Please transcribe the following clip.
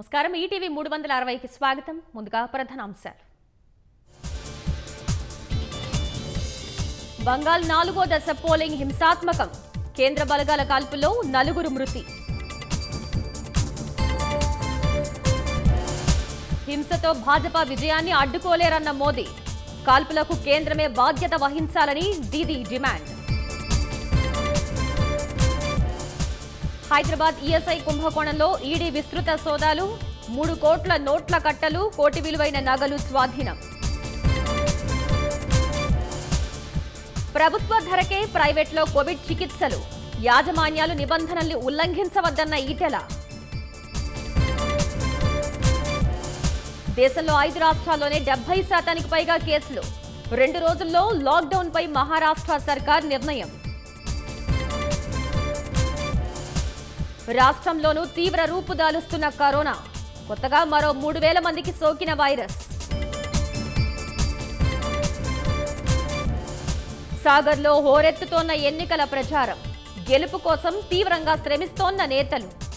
నమస్కారం ఈటీవీ మూడు వందల అరవైకి స్వాగతం ముందుగా ప్రధాన అంశాలు బంగాల్ నాలుగో దశ పోలింగ్ హింసాత్మకం కేంద్ర బలగాల కాల్పులో నలుగురు మృతి హింసతో భాజపా విజయాన్ని అడ్డుకోలేరన్న మోదీ కాల్పులకు కేంద్రమే బాధ్యత వహించాలని దీదీ డిమాండ్ హైదరాబాద్ ఈఎస్ఐ కుంభకోణంలో ఈడీ విస్తృత సోదాలు మూడు కోట్ల నోట్ల కట్టలు కోటి విలువైన నగలు స్వాధీనం ప్రభుత్వ ధరకే ప్రైవేట్లో కోవిడ్ చికిత్సలు యాజమాన్యాలు నిబంధనల్ని ఉల్లంఘించవద్దన్న ఈటెల దేశంలో ఐదు రాష్ట్రాల్లోనే డెబ్బై శాతానికి పైగా కేసులు రెండు రోజుల్లో లాక్డౌన్పై మహారాష్ట్ర సర్కార్ నిర్ణయం రాష్ట్రంలోనూ తీవ్ర రూపు దాలుస్తున్న కరోనా కొత్తగా మరో మూడు వేల మందికి సోకిన వైరస్ సాగర్లో హోరెత్తుతోన్న ఎన్నికల ప్రచారం గెలుపు కోసం తీవ్రంగా శ్రమిస్తోన్న నేతలు